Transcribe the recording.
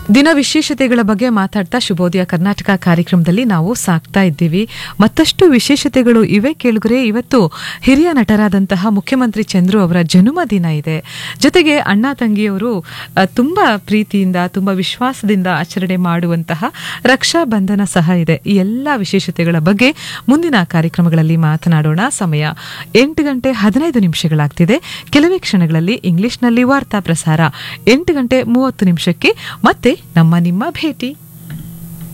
ದಿನ ವಿಶೇಷತೆಗಳ ಬಗ್ಗೆ ಮಾತಾಡ್ತಾ ಶುಭೋದಯ ಕರ್ನಾಟಕ ಕಾರ್ಯಕ್ರಮದಲ್ಲಿ ನಾವು ಸಾಕ್ತಾ ಇದ್ದೀವಿ ಮತ್ತಷ್ಟು ವಿಶೇಷತೆಗಳು ಇವೆ ಕೇಳುಗರೆ ಇವತ್ತು ಹಿರಿಯ ನಟರಾದಂತಹ ಮುಖ್ಯಮಂತ್ರಿ ಚಂದ್ರು ಅವರ ಜನ್ಮದಿನ ಇದೆ ಜೊತೆಗೆ ಅಣ್ಣ ತಂಗಿಯವರು ಆ, ತುಂಬಾ ಪ್ರೀತಿಯಿಂದ ತುಂಬಾ ವಿಶ್ವಾಸದಿಂದ ಆಚರಣೆ ಮಾಡುವಂತಹ ರಕ್ಷಾ ಬಂಧನ ಸಹ ಇದೆ ಈ ಎಲ್ಲ ವಿಶೇಷತೆಗಳ ಬಗ್ಗೆ ಮುಂದಿನ ಕಾರ್ಯಕ್ರಮಗಳಲ್ಲಿ ಮಾತನಾಡೋಣ ಸಮಯ ಎಂಟು ಗಂಟೆ ಹದಿನೈದು ನಿಮಿಷಗಳಾಗ್ತಿದೆ ಕೆಲವೇ ಕ್ಷಣಗಳಲ್ಲಿ ಇಂಗ್ಲಿಷ್ನಲ್ಲಿ ವಾರ್ತಾ ಪ್ರಸಾರ ಎಂಟು ಗಂಟೆ ಮೂವತ್ತು ನಿಮಿಷಕ್ಕೆ ಮತ್ತೆ ನಮ್ಮ ನಿಮ್ಮ ಭೇಟಿ